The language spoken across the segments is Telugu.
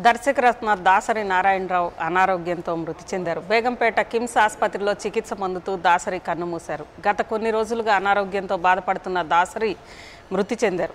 దర్శకరత్న దాసరి నారాయణరావు అనారోగ్యంతో మృతి చెందారు బేగంపేట కిమ్స్ ఆసుపత్రిలో చికిత్స పొందుతూ దాసరి కన్నుమూశారు గత కొన్ని రోజులుగా అనారోగ్యంతో బాధపడుతున్న దాసరి మృతి చెందారు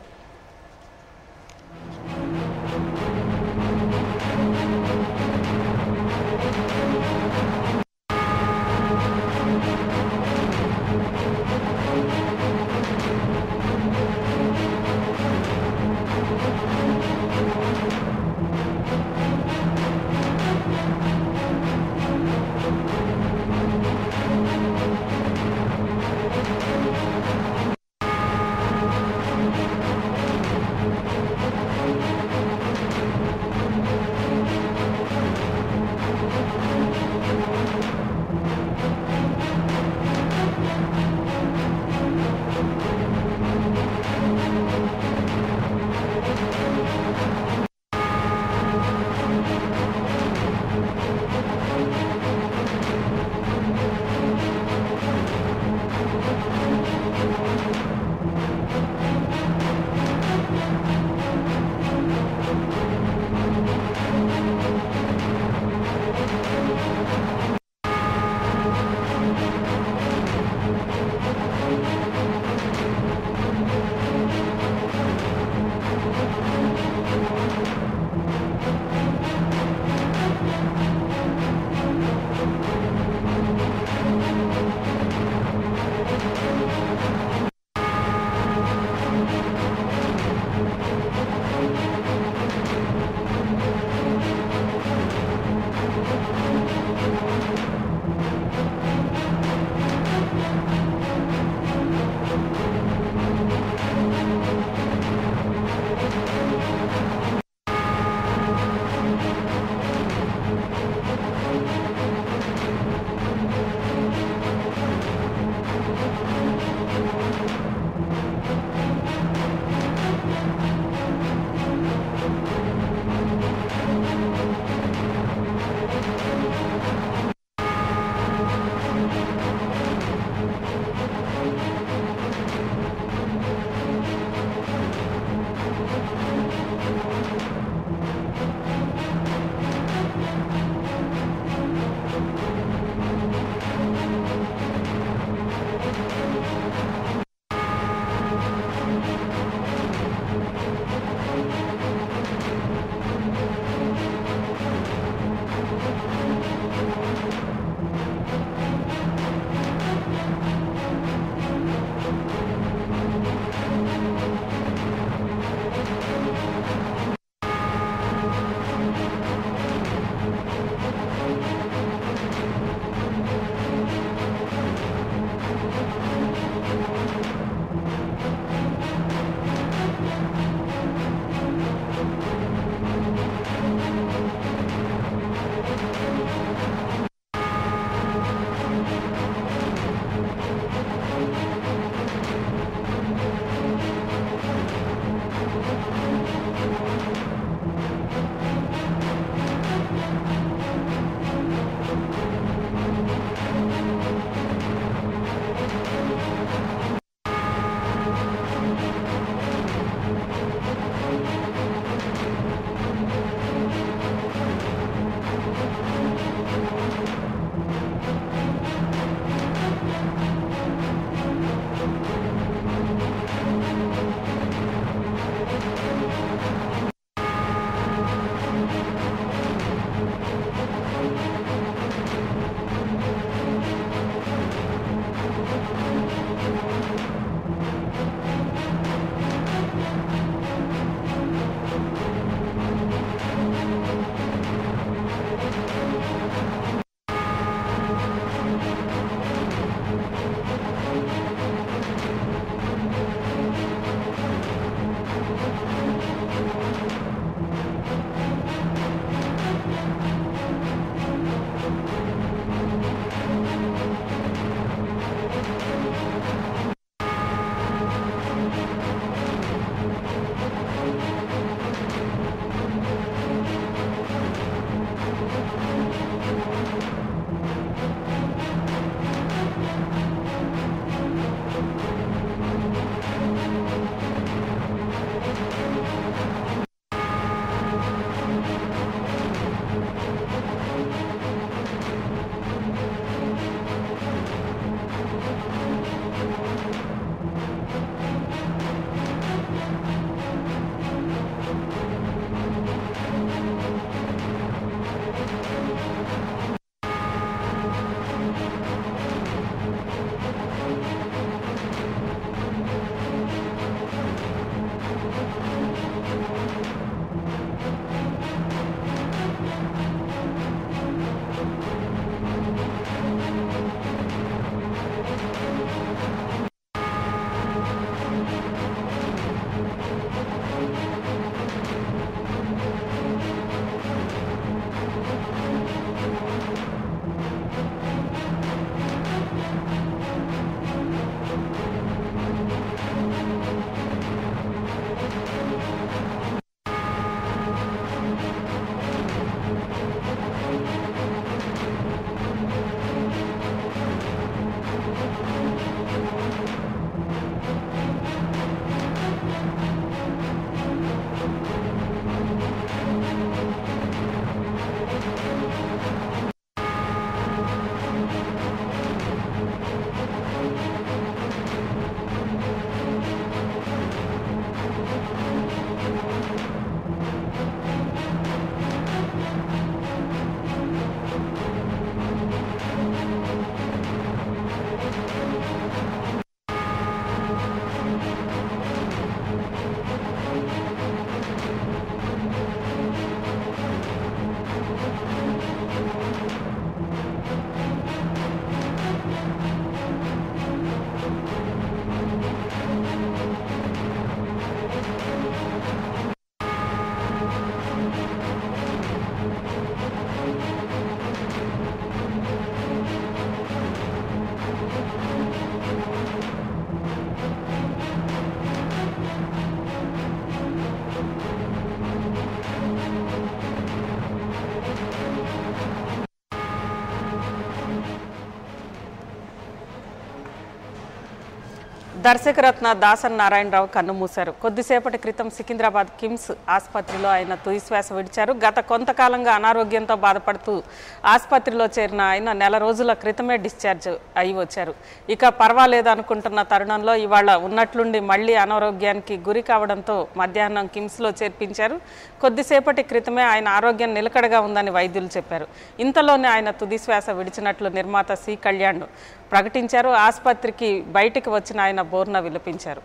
దర్శకరత్న దాసన్ నారాయణరావు కన్నుమూశారు కొద్దిసేపటి క్రితం సికింద్రాబాద్ కిమ్స్ ఆసుపత్రిలో ఆయన తుదిశ్వాస విడిచారు గత కొంతకాలంగా అనారోగ్యంతో బాధపడుతూ ఆసుపత్రిలో చేరిన ఆయన నెల రోజుల క్రితమే డిశ్చార్జ్ అయి వచ్చారు ఇక పర్వాలేదు అనుకుంటున్న తరుణంలో ఇవాళ ఉన్నట్లుండి మళ్లీ అనారోగ్యానికి గురి కావడంతో మధ్యాహ్నం కిమ్స్లో చేర్పించారు కొద్దిసేపటి క్రితమే ఆయన ఆరోగ్యం నిలకడగా ఉందని వైద్యులు చెప్పారు ఇంతలోనే ఆయన తుదిశ్వాస విడిచినట్లు నిర్మాత సి కళ్యాణ్ ప్రకటించారు ఆసుపత్రికి బయటికి వచ్చిన ఆయన బోర్న విలపించారు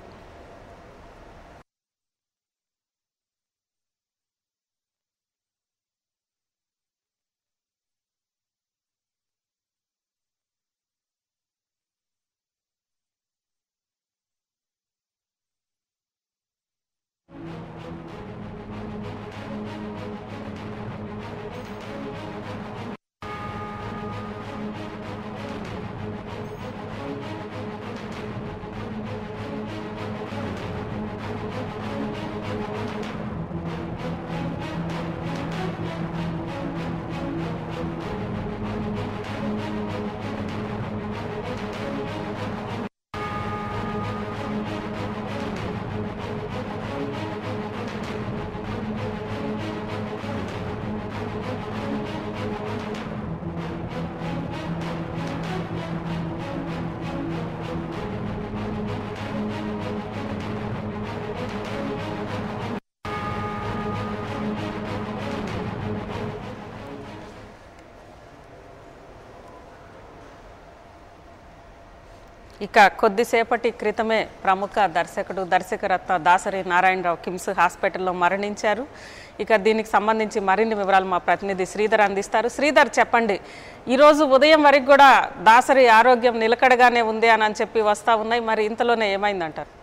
ఇక కొద్దిసేపటి క్రితమే ప్రముఖ దర్శకుడు దర్శకరత్న దాసరి నారాయణరావు కిమ్స్ హాస్పిటల్లో మరణించారు ఇక దీనికి సంబంధించి మరిన్ని వివరాలు మా ప్రతినిధి శ్రీధర్ అందిస్తారు శ్రీధర్ చెప్పండి ఈరోజు ఉదయం వరకు కూడా దాసరి ఆరోగ్యం నిలకడగానే ఉంది అని అని చెప్పి వస్తా ఉన్నాయి మరి ఇంతలోనే ఏమైందంటారు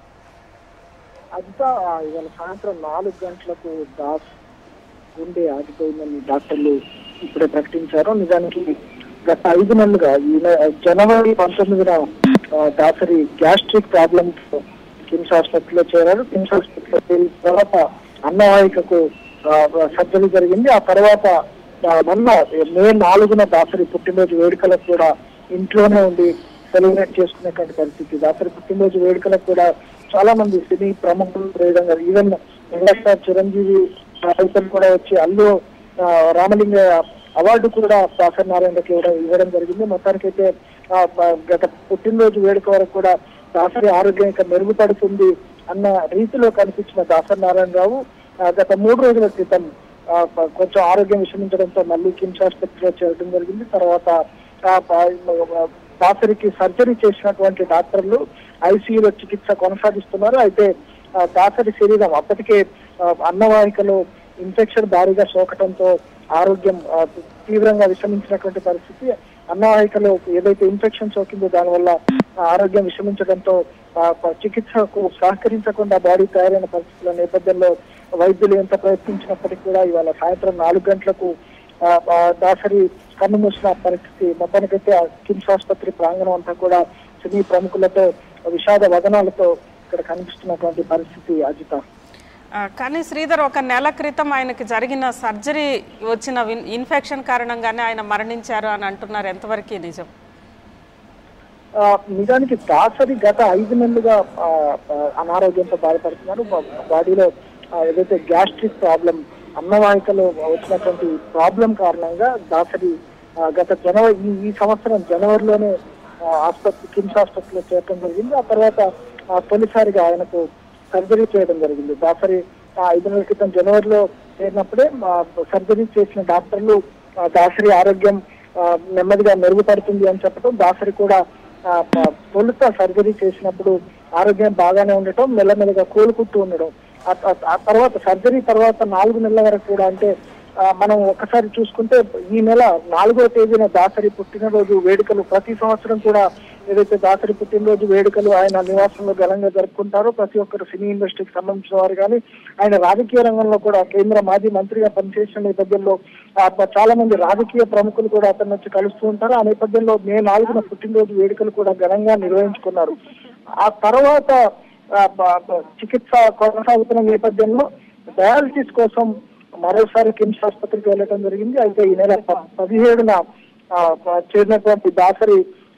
అంతా ఇవాళ సాయంత్రం నాలుగు గంటలకు దాస్ గుండె ఆగిపోయిందని డాక్టర్లు ఇప్పుడే ప్రకటించారు నిజానికి గత ఐదు నెలలుగా ఈ నె- జనవరి పంతొమ్మిదిన ఆ, దాసరి గ్యాస్ట్రిక్ ప్రాబ్లమ్ కిమ్స్ ఆసుపత్రిలో చేరారు కిమ్స్ ఆసుపత్రిలో చేరిన తర్వాత అన్నవాహికకు ఆ, సర్జరీ జరిగింది ఆ తర్వాత ఆ, మొన్న మే నాలుగున దాసరి పుట్టినరోజు వేడుకలకు కూడా ఇంట్లోనే ఉండి సెలబ్రేట్ చేసుకునేటువంటి పరిస్థితి దాసరి పుట్టినరోజు వేడుకలకు కూడా చాలా మంది సినీ ప్రముఖులు విధంగా ఈవెన్ మెగాస్టార్ చిరంజీవి రైతులు కూడా వచ్చి అల్లు ఆ, రామలింగయ్య అవార్డు కూడా దాసరి నారాయణకి ఇవ్వడం ఇవ్వడం జరిగింది మొత్తానికైతే ఆ, ప- గత పుట్టినరోజు వేడుక వరకు కూడా దాసరి ఆరోగ్యం ఇంకా మెరుగుపడుతుంది అన్న రీతిలో కనిపించిన దాసరి నారాయణరావు ఆ, గత మూడు రోజుల క్రితం ఆ, ప- కొంచెం ఆరోగ్యం విషమించడంతో మళ్ళీ కిమ్స్ ఆసుపత్రిలో చేరడం జరిగింది తర్వాత ఆ, ప- దాసరికి సర్జరీ చేసినటువంటి డాక్టర్లు ఐసీయూలో చికిత్స కొనసాగిస్తున్నారు అయితే ఆ, దాసరి శరీరం అప్పటికే ఆ, అన్నవాహికలో ఇన్ఫెక్షన్ భారీగా సోకటంతో ఆరోగ్యం ఆ, తీవ్రంగా విషమించినటువంటి పరిస్థితి అన్నవాహికలో ఏదైతే ఇన్ఫెక్షన్ సోకిందో దానివల్ల ఆ, ఆరోగ్యం విషమించడంతో ఆ, ప- చికిత్సకు సహకరించకుండా బాడీ తయారైన పరిస్థితుల నేపథ్యంలో వైద్యులు ఎంత ప్రయత్నించినప్పటికీ కూడా ఇవాళ సాయంత్రం నాలుగు గంటలకు ఆ, ఆ, దాసరి కన్ను మూసిన పరిస్థితి మొత్తానికైతే ఆ కిమ్స్ ఆసుపత్రి ప్రాంగణం అంతా కూడా సినీ ప్రముఖులతో విషాద వదనాలతో ఇక్కడ కనిపిస్తున్నటువంటి పరిస్థితి అజిత ఆ, కానీ శ్రీధర్ ఒక నెల క్రితం ఆయనకి జరిగిన సర్జరీ వచ్చిన విన్- ఇన్ఫెక్షన్ కారణంగానే ఆయన మరణించారు అని అంటున్నారు ఎంతవరకు నిజం ఆ, నిజానికి దాసరి గత ఐదు నెలలుగా ఆ, ఆ, అనారోగ్యంతో బాధపడుతున్నారు బా- బాడీలో ఆ, ఏదైతే గ్యాస్ట్రిక్ ప్రాబ్లం అన్నవాహికలో వచ్చినటువంటి ప్రాబ్లం కారణంగా దాసరి ఆ, గత జనవరి ఈ ఈ సంవత్సరం జనవరిలోనే ఆ, ఆసుపత్రి కిమ్స్ ఆసుపత్రిలో చేరడం జరిగింది ఆ తర్వాత ఆ, తొలిసారిగా ఆయనకు సర్జరీ చేయడం జరిగింది దాసరి ఆ, ఐదు నెలల క్రితం జనవరిలో చేరినప్పుడే ఆ, సర్జరీ చేసిన డాక్టర్లు ఆ, దాసరి ఆరోగ్యం ఆ, నెమ్మదిగా మెరుగుపడుతుంది అని చెప్పడం దాసరి కూడా ఆ, ప- తొలుత సర్జరీ చేసినప్పుడు ఆరోగ్యం బాగానే ఉండటం మెల్లమెల్లగా కోలుకుంటూ ఉండడం ఆ- ఆ- ఆ తర్వాత సర్జరీ తర్వాత నాలుగు నెలల వరకు కూడా అంటే ఆ, మనం ఒకసారి చూసుకుంటే ఈ నెల నాలుగో తేదీన దాసరి పుట్టినరోజు వేడుకలు ప్రతి సంవత్సరం కూడా ఏదైతే దాసరి పుట్టినరోజు వేడుకలు ఆయన నివాసంలో ఘనంగా జరుపుకుంటారో ప్రతి ఒక్కరు సినీ ఇండస్ట్రీకి సంబంధించిన వారు కానీ ఆయన రాజకీయ రంగంలో కూడా కేంద్ర మాజీ మంత్రిగా పనిచేసిన నేపథ్యంలో ఆ, చాలా మంది రాజకీయ ప్రముఖులు కూడా అతను వచ్చి కలుస్తూ ఉంటారు ఆ నేపథ్యంలో మే నాలుగున పుట్టినరోజు వేడుకలు కూడా ఘనంగా నిర్వహించుకున్నారు ఆ తర్వాత ఆ, బ- బ- చికిత్స కొనసాగుతున్న నేపథ్యంలో డయాలసిస్ కోసం మరోసారి కిమ్స్ ఆసుపత్రికి వెళ్ళడం జరిగింది అయితే ఈ నెల ప- పదిహేడున ఆ, ప- చేరినటువంటి దాసరి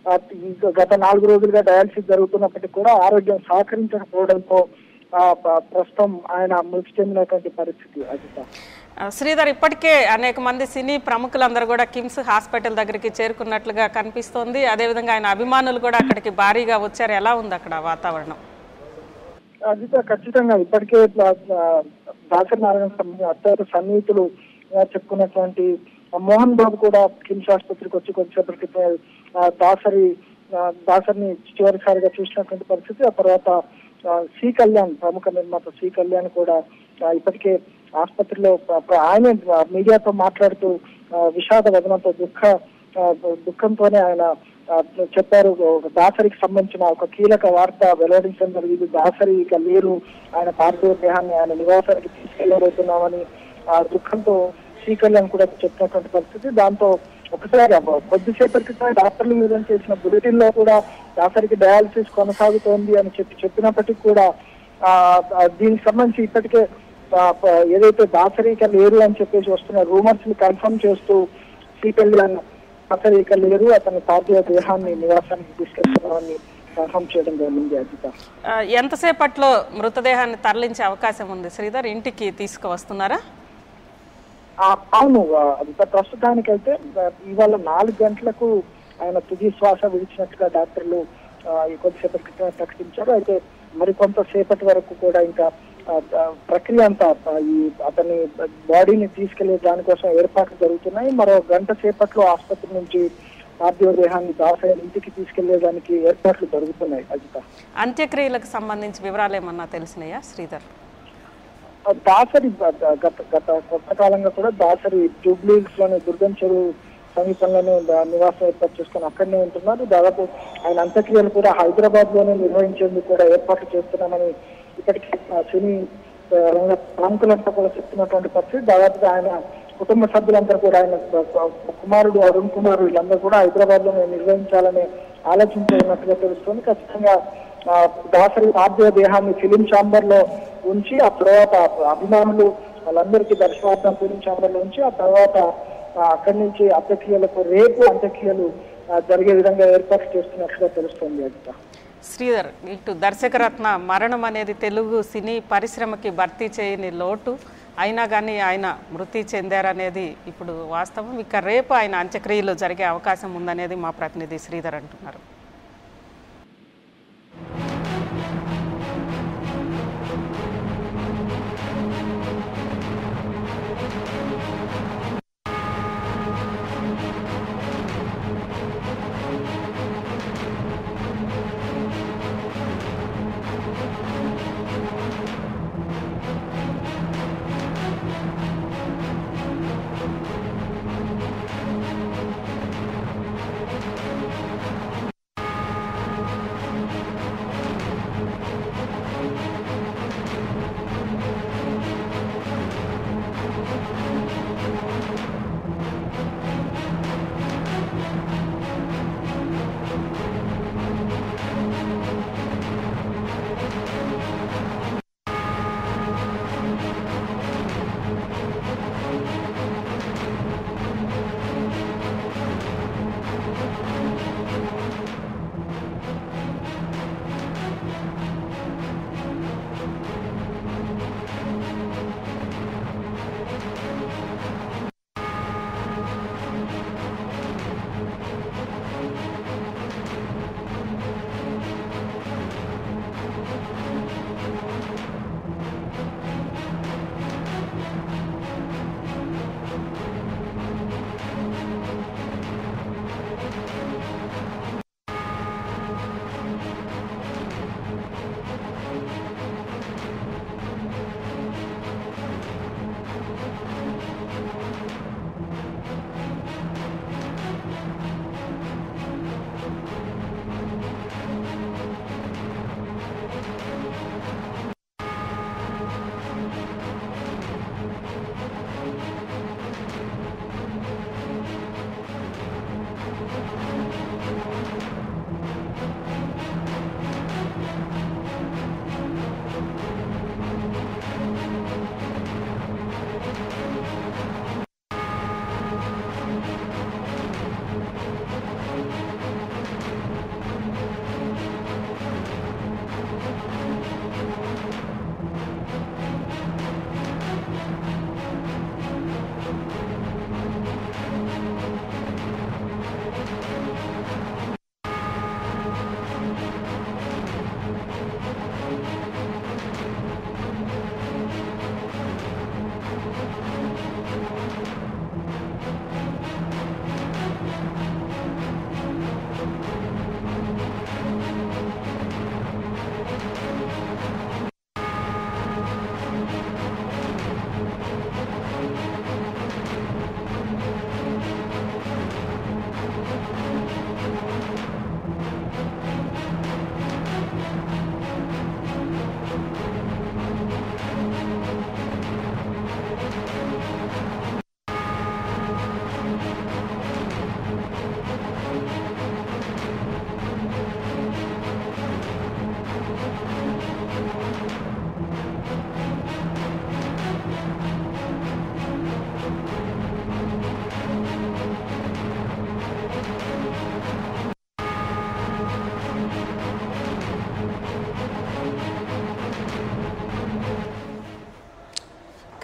ఆ, ఈ గత నాలుగు రోజులుగా డయాలసిస్ జరుగుతున్నప్పటికీ కూడా ఆరోగ్యం సహకరించకపోవడంతో ఆ, ప- ప్రస్తుతం ఆయన మృతి చెందినటువంటి పరిస్థితి అజిత ఆ, శ్రీధర్ ఇప్పటికే అనేక మంది సినీ ప్రముఖులందరూ కూడా కిమ్స్ హాస్పిటల్ దగ్గరికి చేరుకున్నట్లుగా కనిపిస్తోంది అదేవిధంగా ఆయన అభిమానులు కూడా అక్కడికి భారీగా వచ్చారు ఎలా ఉంది అక్కడ వాతావరణం అజిత ఖచ్చితంగా ఇప్పటికే ఆ, ఆ, దాసరి నారాయణ స్వామి అత్యంత సన్నిహితులు ఆ, చెప్పుకున్నటువంటి ఆ, మోహన్ బాబు కూడా కిమ్స్ ఆసుపత్రికి వచ్చి కొద్దిసేపటి క్రితం, ఆ, దాసరి ఆ, దాసరిని చివరిసారిగా చూసినటువంటి పరిస్థితి ఆ తర్వాత ఆ, సి కళ్యాణ్ ప్రముఖ నిర్మాత సి కళ్యాణ్ కూడా ఆ, ఇప్పటికే ఆసుపత్రిలో ప- ప- ఆయనే ఆ, మీడియాతో మాట్లాడుతూ ఆ, విషాద వదనంతో దుఃఖ ఆ, దుఃఖంతోనే ఆయన ఆ, చెప్పారు ఒక దాసరికి సంబంధించిన ఒక కీలక వార్త వెల్లడించడం జరిగింది దాసరి ఇక లేరు ఆయన పార్థివ దేహాన్ని ఆయన నివాసానికి తీసుకెళ్లబోతున్నామని ఆ దుఃఖంతో శ్రీకళ్యాణ్ కూడా చెప్పినటువంటి పరిస్థితి దాంతో ఒకసారి అబ్బ- కొద్దిసేపటి క్రితం డాక్టర్లు విడుదల చేసిన బులెటిన్ లో కూడా దాసరికి డయాలసిస్ కొనసాగుతోంది అని చెప్పి చెప్పినప్పటికీ కూడా ఆ ఆ, దీనికి సంబంధించి ఇప్పటికే ఆ, ప- ఏదైతే దాసరిక లేరు అని చెప్పేసి వస్తున్న రూమర్స్ ని కన్ఫర్మ్ చేస్తూ శ్రీకళ్యాణ్ దాసరి ఇక లేరు అతని పార్థివ దేహాన్ని నివాసానికి తీసుకెళ్తున్నామని కన్ఫర్మ్ చేయడం జరిగింది అజిత ఆ, ఎంతసేపట్లో మృతదేహాన్ని తరలించే అవకాశం ఉంది శ్రీధర్ ఇంటికి తీసుకువస్తున్నారా ఆ, అవును ఆ, అంత ప్రస్తుతానికైతే ఆ, ఇవాళ నాలుగు గంటలకు ఆయన తుది శ్వాస విడిచినట్టుగా డాక్టర్లు ఆ, ఈ కొద్దిసేపటి క్రితం ప్రకటించారు అయితే మరి కొంతసేపటి వరకు కూడా ఇంకా ఆ, ఆ, ప్రక్రియ అంతా ఆ, ఈ అతని బాడీని తీసుకెళ్లే దానికోసం ఏర్పాట్లు జరుగుతున్నాయి మరో గంట సేపట్లో ఆసుపత్రి నుంచి పార్థివ దేహాన్ని దాసరి ఇంటికి తీసుకెళ్లేదానికి ఏర్పాట్లు జరుగుతున్నాయి అజిత అంత్యక్రియలకు సంబంధించి వివరాలు ఏమన్నా తెలిసినాయా శ్రీధర్ దాసరి గ- గత గత కొంతకాలంగా కూడా దాసరి జూబ్లీస్ లోని దుర్గం చెరువు సమీపంలోనే దా- నివాసం ఏర్పాటు చేసుకుని అక్కడనే ఉంటున్నారు దాదాపు ఆయన అంత్యక్రియలు కూడా హైదరాబాద్ లోనే నిర్వహించేందుకు కూడా ఏర్పాట్లు చేస్తున్నామని ఇప్పటికీ ఆ సినీ ఆ, రంగ ప్రముఖులంతా కూడా చెప్తున్నటువంటి పరిస్థితి దాదాపుగా ఆయన కుటుంబ సభ్యులందరూ కూడా ఆయన బ- బ- కుమారుడు అరుణ్ కుమార్ వీళ్ళందరూ కూడా హైదరాబాద్ లో నిర్వహించాలని ఆలోచించి ఉన్నట్టుగా తెలుస్తుంది ఖచ్చితంగా ఆ, దాసరి పార్థివ దేహాన్ని ఫిలిం ఛాంబర్ లో ఉంచి ఆ తర్వాత అభిమానులు వాళ్ళందరికీ దర్శనార్థం ఫిలిం ఛాంబర్ లో ఉంచి ఆ తర్వాత ఆ, అక్కడి నుంచి అంత్యక్రియలకు రేపు అంత్యక్రియలు ఆ, జరిగే విధంగా ఏర్పాటు చేస్తున్నట్లుగా తెలుస్తుంది అజిత శ్రీధర్ ఇటు దర్శకరత్న మరణం అనేది తెలుగు సినీ పరిశ్రమకి భర్తీ చేయని లోటు అయినా కానీ ఆయన మృతి చెందారనేది ఇప్పుడు వాస్తవం ఇక రేపు ఆయన అంత్యక్రియలు జరిగే అవకాశం ఉందనేది మా ప్రతినిధి శ్రీధర్ అంటున్నారు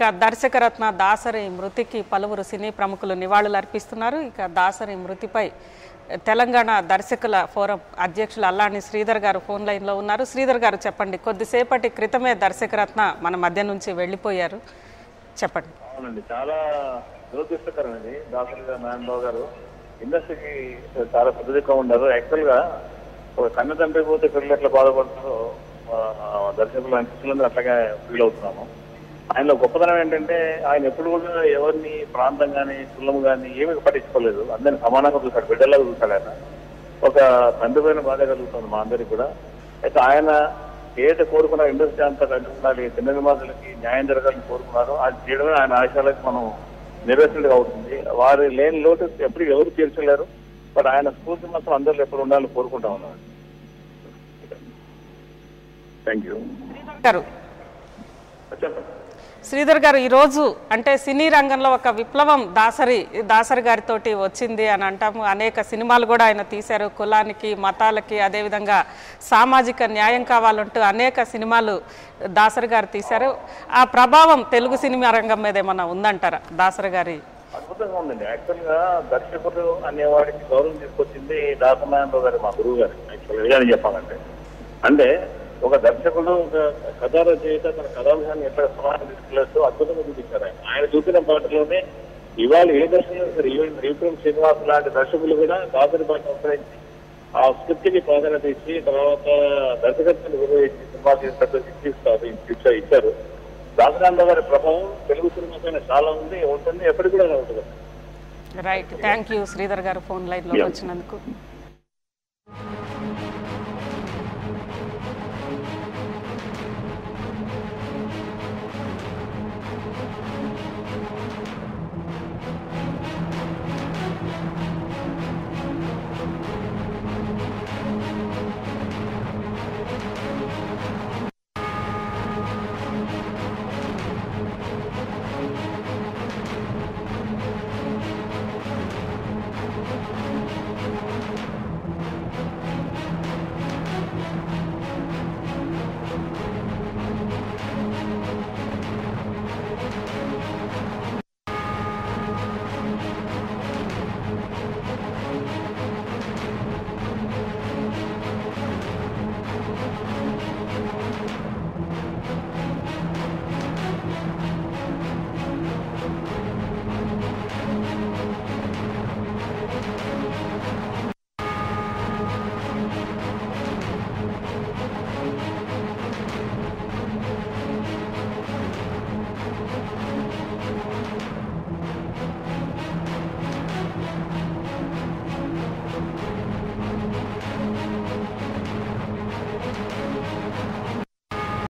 ఇక దర్శకరత్న దాసరి మృతికి పలువురు సినీ ప్రముఖులు నివాళులు అర్పిస్తున్నారు ఇక దాసరి మృతిపై తెలంగాణ దర్శకుల ఫోరం అధ్యక్షులు అల్లాని శ్రీధర్ గారు ఫోన్ లైన్లో ఉన్నారు శ్రీధర్ గారు చెప్పండి కొద్దిసేపటి క్రితమే దర్శకరత్న మన మధ్య నుంచి వెళ్ళిపోయారు చెప్పండి అవునండి చాలా దురదృష్టకరం ఇది దాసరి గారు నారాయణరావు గారు ఇండస్ట్రీకి చాలా పెద్దదిగా ఉన్నారు యాక్చువల్ గా ఒక కన్న తండ్రి పోతే పిల్లలు ఎట్లా బాధపడతారో ఆ, దర్శకులు అనిపిస్తులందరూ అట్లాగే ఫీల్ అవుతున్నాము ఆయనలో గొప్పతనం ఏంటంటే ఆయన ఎప్పుడు కూడా ఎవరిని ప్రాంతం కానీ కులం కానీ ఏమీ పట్టించుకోలేదు అందరిని సమానంగా చూశాడు బిడ్డలాగా చూశాడు ఆయన ఒక తండ్రి పైన బాధ కలుగుతుంది మా అందరికి కూడా అయితే ఆయన ఏదైతే కోరుకున్న ఇండస్ట్రీ అంతా కట్టుకున్నారు చిన్న నిర్మాతలకి న్యాయం జరగాలని కోరుకున్నారో అది చేయడమే ఆయన ఆశయాలకు మనం నెరవేర్చినట్టుగా అవుతుంది వారి లేని లోటు ఎప్పుడు ఎవరు తీర్చలేరు బట్ ఆయన స్ఫూర్తి మాత్రం అందరిలో ఎప్పుడు ఉండాలని కోరుకుంటా ఉన్నాను థ్యాంక్ యూ గారు చెప్పండి శ్రీధర్ గారు ఈరోజు అంటే సినీ రంగంలో ఒక విప్లవం దాసరి దాసరి గారితోటి వచ్చింది అని అంటాము అనేక సినిమాలు కూడా ఆయన తీశారు కులానికి మతాలకి అదేవిధంగా సామాజిక న్యాయం కావాలంటూ అనేక సినిమాలు దాసరి గారు తీశారు ఆ ప్రభావం తెలుగు సినిమా రంగం మీద ఏమన్నా ఉందంటారా దాసరి గారి అద్భుతంగా ఉందండి యాక్చువల్ గా దర్శకుడు అనేవాడికి గౌరవం తీసుకొచ్చింది దాసనారాయణరావు గారు మా గురువు గారు యాక్చువల్ గా చెప్పాలంటే అంటే ఒక దర్శకుడు ఒక కథా రచయిత తన కథాంశాన్ని ఎట్లా సమానం తీసుకెళ్ళొచ్చు అద్భుతంగా చూపించారు ఆయన ఆయన చూపిన పాటలోనే ఇవాళ ఏ దర్శకులు సరే ఈవెన్ రీప్రమ్ శ్రీనివాస్ లాంటి దర్శకులు కూడా దాసరి పాట ఉపయోగించి ఆ స్క్రిప్ట్ కి ప్రాధాన్యత ఇచ్చి తర్వాత దర్శకత్వాన్ని నిర్వహించి సినిమా చేసినట్టు ఇచ్చిస్తారు ఇచ్చారు ఇచ్చారు దాసనారాయణరావు గారి ప్రభావం తెలుగు సినిమా పైన చాలా ఉంది ఉంటుంది ఎప్పటికి కూడా ఉంటుంది రైట్ థ్యాంక్ యూ శ్రీధర్ గారు ఫోన్ లైన్లో వచ్చినందుకు